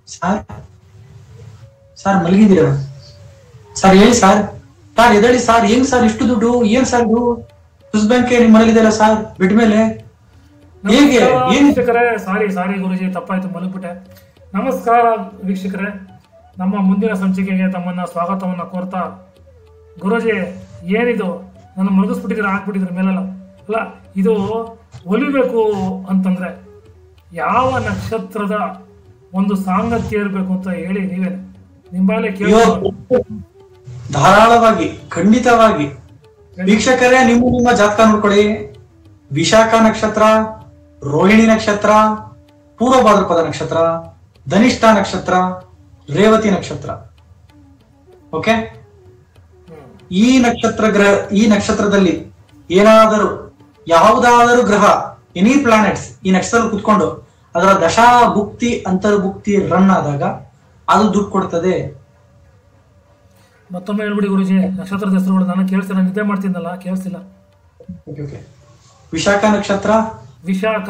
Sir sir ಮಲಗಿದ್ದೀರಾ sir ಹೇಳಿ sir sir ಎದಳಿ ಸರ್ ಹೆಂಗ್ ಸರ್ ಇಷ್ಟು ದುಡ್ಡು ಏನ್ ಸರ್ ಇದು ಸ್ವಿಸ್ ಬ್ಯಾಂಕ್ ನಿಮ್ ಮನೇಲಿದೆಯಲ್ಲ ಸರ್ ಬಿಟ್ಟ ಮೇಲೆ ಹೇಗೆ ನಮಸ್ಕಾರ ಏನ್ ವೀಕ್ಷಕರೇ ಸಾರಿ ಸಾರಿ ಗುರುಜಿ ತಪ್ಪಾಯ್ತು ಮಲಗ್ಬಿಟ್ಟೆ ನಮಸ್ಕಾರ ವೀಕ್ಷಕರೇ ನಮ್ಮ ಮುಂದಿನ ಸಂಚಿಕೆಗೆ ತಮ್ಮನ್ನ ಸ್ವಾಗತವನ್ನ ಕೋರ್ತಾ ಗುರುಜಿ ಏನಿದು ನನ್ನ ಮಲಗಿಸ್ಬಿಟ್ಟಿದ್ರೆ ಹಾಕ್ಬಿಟ್ಟಿದ್ರೆ ಮೇಲೆಲ್ಲ ಅಲ್ಲ ಇದು ಒಲಿಬೇಕು ಅಂತಂದ್ರೆ ಯಾವ ನಕ್ಷತ್ರದ ಒಂದು ಸಾಂಗತ್ಯ ಇರಬೇಕು ಅಂತ ಹೇಳಿ ನೀವೇ ನಿಂಬಾಲೆ ಕೇಳಿ ಅಯ್ಯೋ, ಧಾರಾಳವಾಗಿ ಖಂಡಿತವಾಗಿ ವೀಕ್ಷಕರೇ ನಿಮ್ಮ ನಿಮ್ಮ ಜಾತಕ ನೋಡ್ಕೊಳ್ಳಿ ವಿಶಾಖ ನಕ್ಷತ್ರ ರೋಹಿಣಿ ನಕ್ಷತ್ರ ಪೂರ್ವ ಭಾದ್ರಪದ ನಕ್ಷತ್ರ ಧನಿಷ್ಠ ನಕ್ಷತ್ರ ರೇವತಿ ನಕ್ಷತ್ರ ಓಕೆ ಈ ನಕ್ಷತ್ರ ಗ್ರಹ ಈ ನಕ್ಷತ್ರದಲ್ಲಿ ಏನಾದರೂ ಯಾವುದಾದರೂ ಗ್ರಹ ಎನಿ ಪ್ಲಾನೆಟ್ಸ್ ಈ ನಕ್ಷತ್ರ ಕುತ್ಕೊಂಡು ಅದರ ದಶಾ ಭುಕ್ತಿ ಅಂತರ್ಭುಕ್ತಿ ರನ್ ಆದಾಗ ಅದು ದುಡ್ಡು ಕೊಡ್ತದೆ ಮತ್ತೊಮ್ಮೆ ಹೇಳ್ಬಿಡಿ ಗುರುಜಿ ನಕ್ಷತ್ರದ ಹೆಸರುಗಳು ನಾನು ಕೇಳಿಸ್ತಿಲ್ಲ ನಿದ್ದೆ ಮಾಡ್ತಿದ್ದಲ್ಲ ಕೇಳಿಸ್ತಿಲ್ಲ Okay, okay. ವಿಶಾಖ ನಕ್ಷತ್ರ ವಿಶಾಖ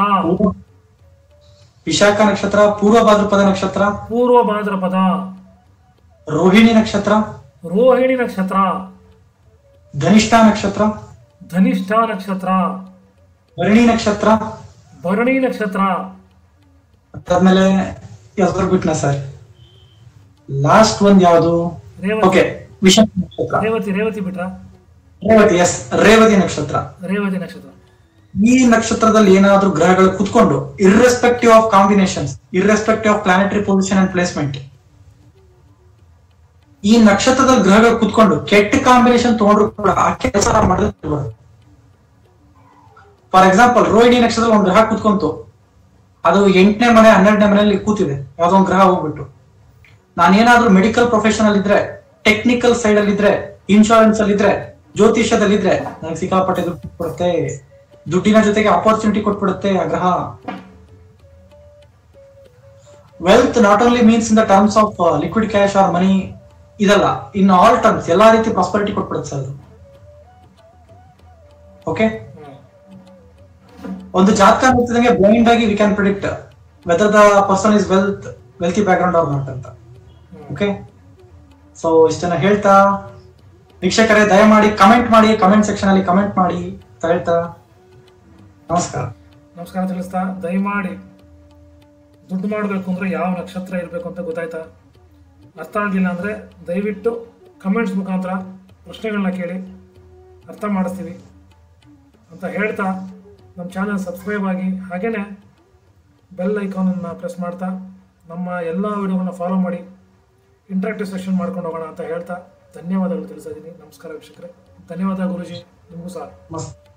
ವಿಶಾಖ ನಕ್ಷತ್ರ ಪೂರ್ವ ಭಾದ್ರಪದ ನಕ್ಷತ್ರ ಪೂರ್ವ ಭಾದ್ರಪದ ರೋಹಿಣಿ ನಕ್ಷತ್ರ ರೋಹಿಣಿ ನಕ್ಷತ್ರ ಧನಿಷ್ಠ ನಕ್ಷತ್ರ ಧನಿಷ್ಠ ನಕ್ಷತ್ರ ಭರಣಿ ನಕ್ಷತ್ರ ಭರಣಿ ನಕ್ಷತ್ರ ಅದಾದ್ಮೇಲೆ ಯಾವ್ದಾದ್ರು ಬಿಟ್ನ ಸರ್ ಲಾಸ್ಟ್ ಒಂದ್ ಯಾವುದು ರೇವತಿ ಓಕೆ ವಿಶಾಖ ನಕ್ಷತ್ರ ರೇವತಿ ರೇವತಿ ಬಿಟ್ರ ರೇವತಿ ಎಸ್ ರೇವತಿ ನಕ್ಷತ್ರ ರೇವತಿ ನಕ್ಷತ್ರ ಈ ನಕ್ಷತ್ರದಲ್ಲಿ ಏನಾದ್ರೂ ಗ್ರಹಗಳು ಕುತ್ಕೊಂಡು irrespective of combinations irrespective of planetary position and placement ಈ ನಕ್ಷತ್ರದಲ್ಲಿ ಗ್ರಹಗಳು ಕುತ್ಕೊಂಡು ಕೆಟ್ಟ ಕಾಂಬಿನೇಷನ್ ತಗೊಂಡ್ರು ಕೂಡ ಆ ಕೆಲಸ ಮಾಡಿದ್ರೆ ಫಾರ್ ಎಕ್ಸಾಂಪಲ್ ರೋಹಿಣಿ ನಕ್ಷತ್ರದಲ್ಲಿ ಒಂದು ಗ್ರಹ ಕುತ್ಕೊಂತು ಅದು ಎಂಟನೇ ಮನೆ ಹನ್ನೆರಡನೇ ಮನೆಯಲ್ಲಿ ಕೂತಿದೆ ಯಾವ್ದೋ ಒಂದು ಗ್ರಹ ಹೋಗ್ಬಿಟ್ಟು ನಾನೇನಾದ್ರೂ ಮೆಡಿಕಲ್ ಪ್ರೊಫೆಷನ್ ಅಲ್ಲಿ ಇದ್ರೆ ಟೆಕ್ನಿಕಲ್ ಸೈಡ್ ಅಲ್ಲಿ ಇದ್ರೆ ಇನ್ಶೂರೆನ್ಸ್ ಅಲ್ಲಿ ಇದ್ರೆ ಜ್ಯೋತಿಷ್ಯದಲ್ಲಿದ್ರೆ ನನಗೆ ಸಿಕ್ಕಾಪಟ್ಟೆ ದುಡ್ಡು ಕೊಡುತ್ತೆ ದುಡ್ಡಿನ ಜೊತೆಗೆ ಅಪರ್ಚುನಿಟಿ ಕೊಟ್ಬಿಡುತ್ತೆ ಆ ಗ್ರಹ wealth not only means in the terms of liquid cash or money ಇದಲ್ಲ ಇನ್ ಆಲ್ ಟರ್ಮ್ಸ್ ಎಲ್ಲಾ ರೀತಿ ಪ್ರಾಸ್ಪರಿಟಿ ಕೊಟ್ಬಿಡುತ್ತೆ ಸರ್ ಅದು ಓಕೆ ಒಂದು ಜಾತಕ ನೋಡ್ತಿದಂಗೆ ಬ್ಲೈಂಡ್ ಆಗಿ we can predict whether the person is wealth wealthy background or not ಅಂತ ಓಕೆ ಸೊ ಇಷ್ಟನ್ನ ಹೇಳ್ತಾ ವೀಕ್ಷಕರೇ ದಯಮಾಡಿ ಕಮೆಂಟ್ ಮಾಡಿ ಕಮೆಂಟ್ ಸೆಕ್ಷನ್ ಅಲ್ಲಿ ಕಮೆಂಟ್ ಮಾಡಿ ಅಂತ ಹೇಳ್ತಾ ನಮಸ್ಕಾರ ನಮಸ್ಕಾರ ತಿಳಿಸ್ತಾ ದಯಮಾಡಿ ದುಡ್ಡು ಮಾಡಬೇಕು ಅಂದ್ರೆ ಯಾವ ನಕ್ಷತ್ರ ಇರಬೇಕು ಅಂತ ಗೊತ್ತಾಯ್ತಾ ಅರ್ಥ ಆಗಿಲ್ಲ ಅಂದ್ರೆ ದಯವಿಟ್ಟು ಕಮೆಂಟ್ಸ್ ಮುಖಾಂತರ ಪ್ರಶ್ನೆಗಳನ್ನ ಕೇಳಿ ಅರ್ಥ ಮಾಡಿಸ್ತೀವಿ ಅಂತ ಹೇಳ್ತಾ ನಮ್ಮ ಚಾನಲ್ ಸಬ್ಸ್ಕ್ರೈಬ್ ಆಗಿ ಹಾಗೇನೆ ಬೆಲ್ ಐಕಾನನ್ನು ಪ್ರೆಸ್ ಮಾಡ್ತಾ ನಮ್ಮ ಎಲ್ಲ ವಿಡಿಯೋಗಳನ್ನ ಫಾಲೋ ಮಾಡಿ ಇಂಟ್ರಾಕ್ಟಿವ್ ಸೆಷನ್ ಮಾಡ್ಕೊಂಡು ಹೋಗೋಣ ಅಂತ ಹೇಳ್ತಾ ಧನ್ಯವಾದಗಳು ತಿಳಿಸಿದ್ದೀನಿ ನಮಸ್ಕಾರ ವೀಕ್ಷಕರೇ ಧನ್ಯವಾದ ಗುರುಜಿ ನಿಮಗೂ ಸಹ ನಮಸ್ತೆ